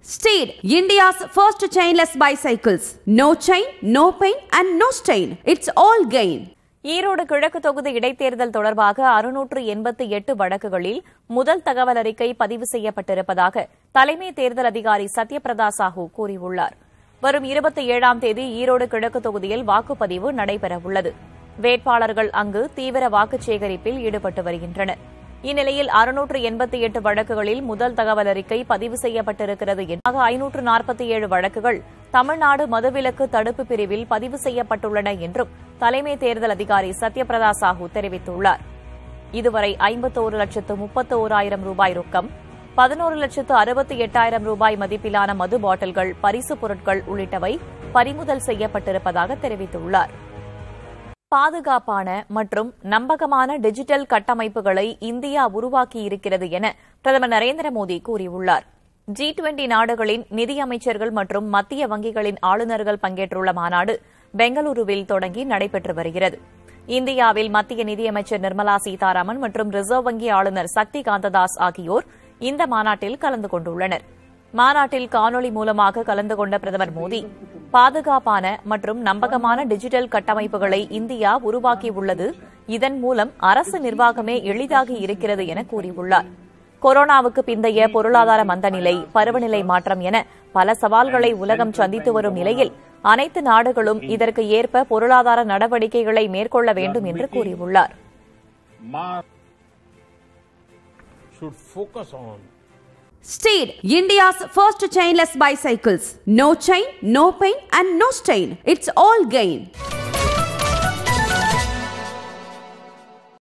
Steed, India's first chainless bicycles. No chain, no pain, and no stain. It's all gain. Erode கிழக்கு தொகுதி இடைத்தேர்தல் தொடர்பாக அறுநூற்று எண்பத்தி எட்டு வழக்குகளில் முதல் தகவல் அறிக்கை பதிவு செய்யப்பட்டிருப்பதாக தலைமை தேர்தல் அதிகாரி சத்யபிரதா சாஹூ கூறியுள்ளார் வரும் இருபத்தி ஏழாம் தேதி ஈரோடு கிழக்கு தொகுதியில் வாக்குப்பதிவு நடைபெறவுள்ளது வேட்பாளர்கள் அங்கு தீவிர வாக்குச் சேகரிப்பில் ஈடுபட்டு வருகின்றனர் இந்நிலையில் அறுநூற்று எண்பத்தி எட்டு வழக்குகளில் முதல் தகவல் அறிக்கை பதிவு செய்யப்பட்டிருக்கிறது என்றாக ஐநூற்று நாற்பத்தி ஏழு வழக்குகள் தமிழ்நாடு மதுவிலக்கு தடுப்பு பிரிவில் பதிவு செய்யப்பட்டுள்ளன என்றும் தலைமை தேர்தல் அதிகாரி சத்யபிரதா சாஹூ தெரிவித்துள்ளார் இதுவரை ஐம்பத்தோரு லட்சத்து முப்பத்தோராயிரம் ரூபாய் ரொக்கம் பதினோரு லட்சத்து அறுபத்தி எட்டாயிரம் ரூபாய் மதிப்பிலான மது பாட்டில்கள் பரிசுப் பொருட்கள் உள்ளிட்டவை பறிமுதல் செய்யப்பட்டிருப்பதாக தெரிவித்துள்ளார் பாதுகாப்பான மற்றும் நம்பகமான டிஜிட்டல் கட்டமைப்புகளை இந்தியா உருவாக்கியிருக்கிறது என பிரதமர் நரேந்திர மோடி கூறியுள்ளார் ஜி டுவெண்டி நாடுகளின் நிதியமைச்சர்கள் மற்றும் மத்திய வங்கிகளின் ஆளுநர்கள் பங்கேற்றுள்ள மாநாடு பெங்களூருவில் தொடங்கி நடைபெற்று வருகிறது இந்தியாவில் மத்திய நிதியமைச்சர் நிர்மலா சீதாராமன் மற்றும் ரிசர்வ் வங்கி ஆளுநர் சக்தி காந்ததாஸ் ஆகியோர் இந்த மாநாட்டில் கலந்து கொண்டுள்ளனர் மாநாட்டில் காணொலி மூலமாக கலந்து கொண்ட பிரதமர் மோடி பாதுகாப்பான மற்றும் நம்பகமான டிஜிட்டல் கட்டமைப்புகளை இந்தியா உருவாக்கியுள்ளது இதன் மூலம் அரசு நிர்வாகமே எளிதாகி இருக்கிறது என கூறியுள்ளார் கொரோனாவுக்கு பிந்தைய பொருளாதார மந்தநிலை பருவநிலை மாற்றம் என பல சவால்களை உலகம் சந்தித்து வரும் நிலையில் அனைத்து நாடுகளும் இதற்கு ஏற்ப பொருளாதார நடவடிக்கைகளை மேற்கொள்ள வேண்டும் என்று கூறியுள்ளார் should focus on Steed, India's first chainless bicycles. No chain, no pain, and no stain. It's all gain.